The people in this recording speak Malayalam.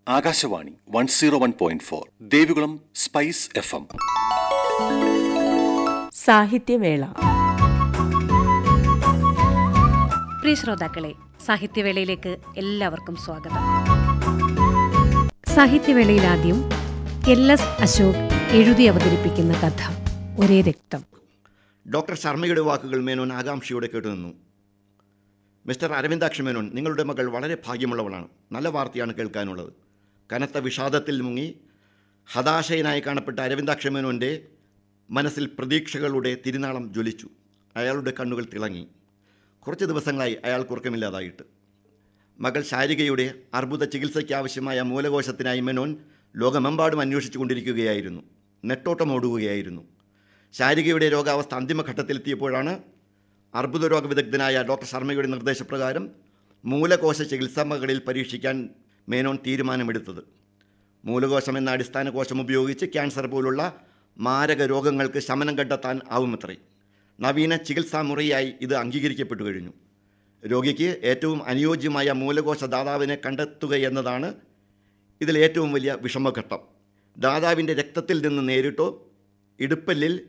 Akashvani one zero one point four Devikulam spice F M സാഹിത്യവേള പ്രിയ ശ്രോതാക്കളെ സാഹിത്യവേളയിലേക്ക് എല്ലാവർക്കും സ്വാഗതം സാഹിത്യവേളയിൽ ആദ്യം എൽ എസ് അശോക് എഴുതി അവതരിപ്പിക്കുന്ന കഥ ഒരേ രക്തം ഡോക്ടർ ശർമ്മയുടെ വാക്കുകൾ മേനോൻ ആകാംക്ഷയോടെ കേട്ടുനിന്നു മിസ്റ്റർ അരവിന്ദാക്ഷ മേനോൻ നിങ്ങളുടെ മകൾ വളരെ ഭാഗ്യമുള്ളവളാണ് നല്ല വാർത്തയാണ് കേൾക്കാനുള്ളത് കനത്ത വിഷാദത്തിൽ മുങ്ങി ഹതാശയനായി കാണപ്പെട്ട അരവിന്ദാക്ഷ മേനോൻ്റെ മനസ്സിൽ പ്രതീക്ഷകളുടെ തിരുനാളം ജ്വലിച്ചു അയാളുടെ കണ്ണുകൾ തിളങ്ങി കുറച്ച് ദിവസങ്ങളായി അയാൾക്ക് ഉറക്കമില്ലാതായിട്ട് മകൾ ശാരികയുടെ അർബുദ ചികിത്സയ്ക്ക് ആവശ്യമായ മൂലകോശത്തിനായി മെനോൻ ലോകമെമ്പാടും അന്വേഷിച്ചു കൊണ്ടിരിക്കുകയായിരുന്നു നെട്ടോട്ടമോടുകയായിരുന്നു ശാരികയുടെ രോഗാവസ്ഥ അന്തിമഘട്ടത്തിലെത്തിയപ്പോഴാണ് അർബുദ രോഗ വിദഗ്ധനായ ഡോക്ടർ ശർമ്മയുടെ നിർദ്ദേശപ്രകാരം മൂലകോശ ചികിത്സ മകളിൽ പരീക്ഷിക്കാൻ മേനോൻ തീരുമാനമെടുത്തത് മൂലകോശം എന്ന അടിസ്ഥാന കോശം ഉപയോഗിച്ച് ക്യാൻസർ പോലുള്ള മാരക രോഗങ്ങൾക്ക് ശമനം കണ്ടെത്താൻ ആവുമത്രേ നവീന ചികിത്സാ മുറിയായി ഇത് അംഗീകരിക്കപ്പെട്ടു കഴിഞ്ഞു രോഗിക്ക് ഏറ്റവും അനുയോജ്യമായ മൂലകോശ ദാതാവിനെ കണ്ടെത്തുക എന്നതാണ് ഇതിൽ ഏറ്റവും വലിയ വിഷമഘട്ടം ദാതാവിൻ്റെ രക്തത്തിൽ നിന്ന് നേരിട്ടോ ഇടുപ്പല്ലിൽ